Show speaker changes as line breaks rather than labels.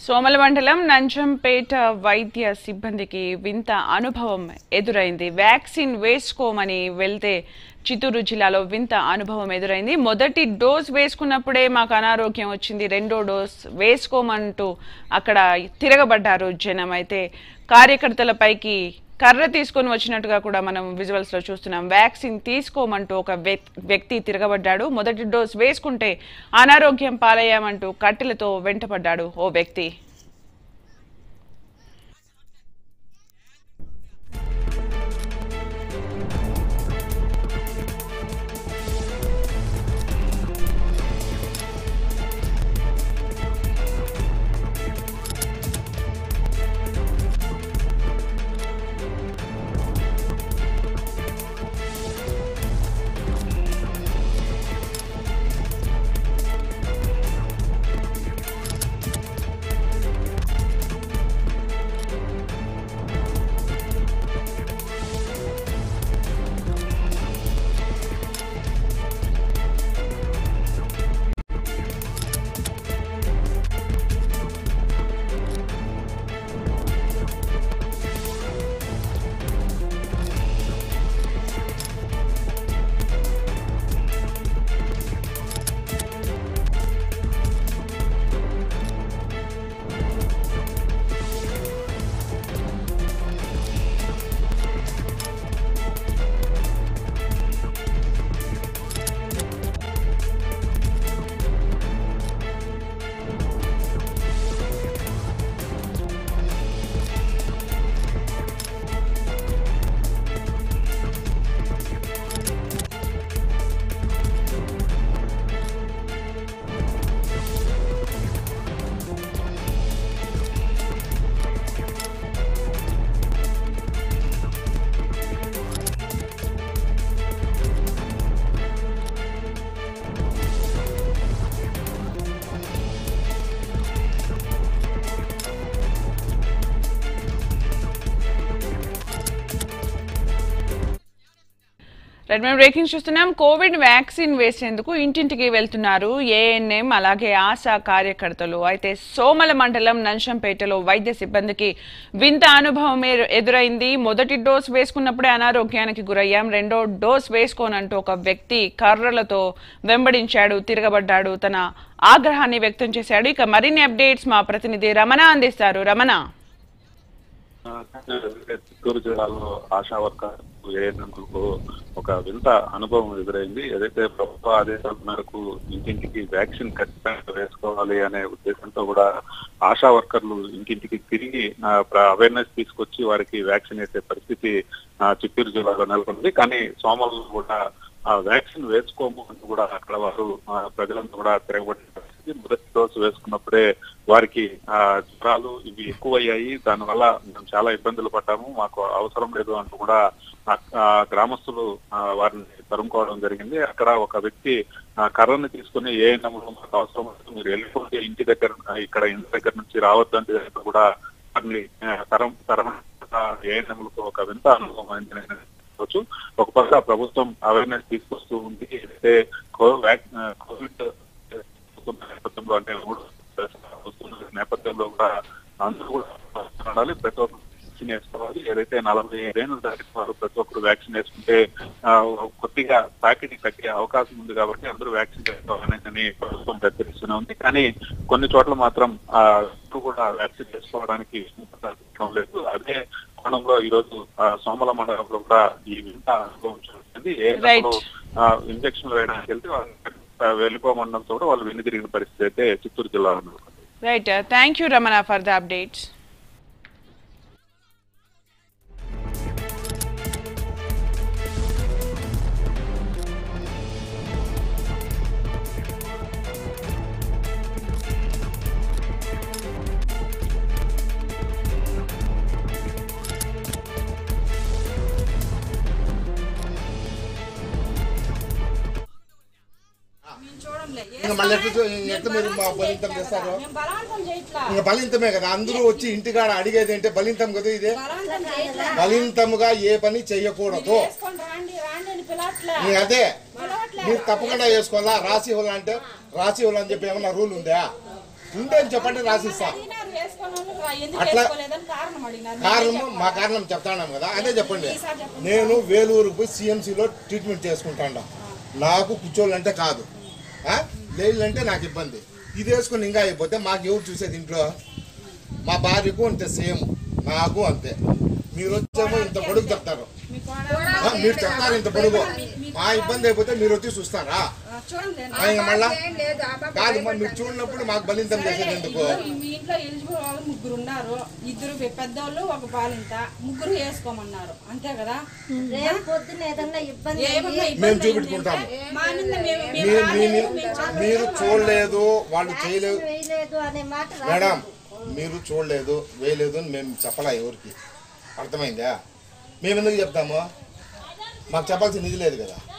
సోమల మండలం నంజంపేట వైద్య సిబ్బందికి వింత అనుభవం ఎదురైంది వ్యాక్సిన్ వేసుకోమని వెళ్తే చిత్తూరు జిల్లాలో వింత అనుభవం ఎదురైంది మొదటి డోస్ వేసుకున్నప్పుడే మాకు అనారోగ్యం వచ్చింది రెండో డోస్ వేసుకోమంటూ అక్కడ తిరగబడ్డారు జనం అయితే కార్యకర్తలపైకి కర్ర తీసుకొని వచ్చినట్టుగా కూడా మనం విజువల్స్ లో చూస్తున్నాం వ్యాక్సిన్ తీసుకోమంటూ ఒక వ్యక్- వ్యక్తి తిరగబడ్డాడు మొదటి డోస్ వేసుకుంటే అనారోగ్యం పాలయ్యామంటూ కట్టెలతో వెంటపడ్డాడు ఓ వ్యక్తి రైట్ మేము బ్రేకింగ్ చూస్తున్నాం కోవిడ్ వ్యాక్సిన్ వేసేందుకు ఇంటింటికి వెళ్తున్నారు ఏఎన్ఎం అలాగే ఆశా కార్యకర్తలు అయితే సోమల మండలం నంశంపేటలో వైద్య సిబ్బందికి వింత అనుభవం ఎ- ఎదురైంది మొదటి డోస్ వేసుకున్నప్పుడే అనారోగ్యానికి గురయ్యాం రెండో డోస్ వేసుకోనంటూ ఒక వ్యక్తి కర్రలతో వెంబడించాడు తిరగబడ్డాడు తన ఆగ్రహాన్ని వ్యక్తం చేశాడు ఇక మరిన్ని అప్డేట్స్ మా ప్రతినిధి రమణ అందిస్తారు రమణ
చిత్తూరు జిల్లాలో ఆశా వర్కర్ ఏఎన్ఎంలకు ఒక వింత అనుభవం ఎదురైంది ఏదైతే ప్రభుత్వ ఆదేశాల మేరకు ఇంటింటికి వ్యాక్సిన్ ఖచ్చితంగా వేసుకోవాలి అనే ఉద్దేశంతో కూడా ఆశా వర్కర్లు ఇంటింటికి తిరిగి అవేర్నెస్ తీసుకొచ్చి వారికి వ్యాక్సిన్ వేసే పరిస్థితి ఆ, చిత్తూరు జిల్లాలో నెలకొంది కానీ సోమలు కూడా ఆ వ్యాక్సిన్ వేసుకోము అని కూడా అక్కడ వారు ఆ, ప్రజలంతా కూడా తిరగబడిన పరిస్థితి మొదటి డోసు వేసుకున్నప్పుడే వారికి ఆ జ్వరాలు ఇవి ఎక్కువయ్యాయి దానివల్ల మేము చాలా ఇబ్బందులు పడ్డాము మాకు అవసరం లేదు అంటూ కూడా ఆ- ఆ గ్రామస్తులు ఆ, వారిని తరుముకోవడం జరిగింది అక్కడ ఒక వ్యక్తి ఆ, కర్రని తీసుకుని ఏ నమ్మకం మాకు అవసరం లేదు మీరు వెళ్ళిపోతే ఇంటి దగ్గర ఆ, ఇక్కడ ఇంటి దగ్గర నుంచి రావద్దంటే కూడా వారిని ఆ, తరం తరం ఏ నమ్మకం ఒక వింత అనుభవం అయింది నేను చెప్పవచ్చు ఒక పక్క ప్రభుత్వం అవేర్నెస్ తీసుకొస్తూ ఉంది అయితే కో- వ్యాక్- ఆ, కోవిడ్ వస్తున్న నేపథ్యంలో అంటే మూడు దశలు వస్తున్న నేపథ్యంలో కూడా అందరూ కూడా ఉండాలి ప్రతి ఒక్కరు వ్యాక్సిన్ వేసుకోవాలి ఏదైతే నలభై ఐదేళ్ళు దాటిన వారు ప్రతి ఒక్కరు వ్యాక్సిన్ వేసుకుంటే ఆ, కొద్దిగా తాకిడి తగ్గే అవకాశం ఉంది కాబట్టి అందరూ వ్యాక్సిన్ వేసుకోవాలని ప్రభుత్వం హెచ్చరిస్తూనే ఉంది కానీ కొన్ని చోట్ల మాత్రం ఆ అందరూ కూడా వ్యాక్సిన్ వేసుకోవడానికి ఇష్టపడడం లేదు అదే కోణంలో ఈ రోజు సోమల మండలంలో కూడా ఈ వింత అనుభవం చూస్తుంది ఏ
Right.
ఇంజక్షన్ వేయడానికి వెళ్తే వాళ్ళు ఆ, వెళ్ళిపోమనడంతో కూడా వాళ్ళు వెన్ను తిరిగిన పరిస్థితి అయితే చిత్తూరు జిల్లాలో నెలకొంది.
Right thank you Ramana for the updates
ఇంకా మళ్ళీ ఎట్లా చూ- ఎట్లా మీరు మా బలింతం చేస్తారు
మేము బలవంతం చేయట్లా
ఇంకా బలింతమే కదా అందరూ వచ్చి ఇంటికాడ అడిగేది ఏంటి బలింతం కదా ఇదే
బలవంతం చేయట్లా
బలింతముగా ఏ పని చెయ్యకూడదు
వేసుకొని రాండి రాండి అని పిలవట్లా
నీ అదే
పిలవట్లే
మీరు తప్పకుండా చేసుకోవాలా రాసి ఇవ్వాలా అంటే రాసి ఇవ్వాలని చెప్పి ఏమన్నా రూల్ ఉందా ఉంటే అని చెప్పండి రాసిస్తా
అడిగినారు వాళ్ళు రా- ఎందుకు
అట్లా-
వేసుకోలేదని కారణం అడిగినారు
కారణం మా కారణం చెప్తాన్నాం కదా అదే చెప్పండి
ఈసారి చెప్పండి.
నేను వేలూరుకు పోయి సిఎంసిలో ట్రీట్మెంట్ చేసుకుంటాను నాకు కూర్చోవాలంటే కాదు లేదంటే నాకు ఇబ్బంది ఇది వేసుకొని ఇంకా అయిపోతే మాకు ఎవరు చూసేది ఇంట్లో మా భార్యకు అంతే సేమ్ నాకు అంతే మీరు వచ్చేమో ఇంత పొడుగు చెప్తారు
మీ కోడలు
ఆ, మీరు చెప్తారు ఇంత పొడుగు మా ఇబ్బంది అయిపోతే మీరు వచ్చి చూస్తారా
చూడండి
ఆ, ఇంక మళ్ళా కాదు మరి మీరు చూడనప్పుడు మాకు బలింతం చేసేది ఎందుకు
మీ ఇంట్లో ఎలిజిబుల్ వాళ్ళు ముగ్గురు ఉన్నారు ఇద్దరు పెద్దోళ్ళు ఒక బాలింత ముగ్గురు వేసుకోమన్నారు అంతే కదా
రేపు పొద్దున ఏదన్నా ఇబ్బంది
ఏమన్నా
అయ్యి
మేము
ఇబ్బంది
చూపెట్టుకుంటాము
అయిందంటే మా మీద మేము మేము
మీరు
రాలేదు,
మీరు-
మేము చెప్పలేదు.
మీరు చూడలేదు వాళ్ళు చేయలేదు
వేయలేదు అనే మాట రాదు.
మేడం మీరు చూడలేదు వేయలేదు అని మేము చెప్పలా ఎవరికి అర్థమైందా మేము ఎందుకు చెప్తాము మాకు చెప్పాల్సిన నిధి లేదు కదా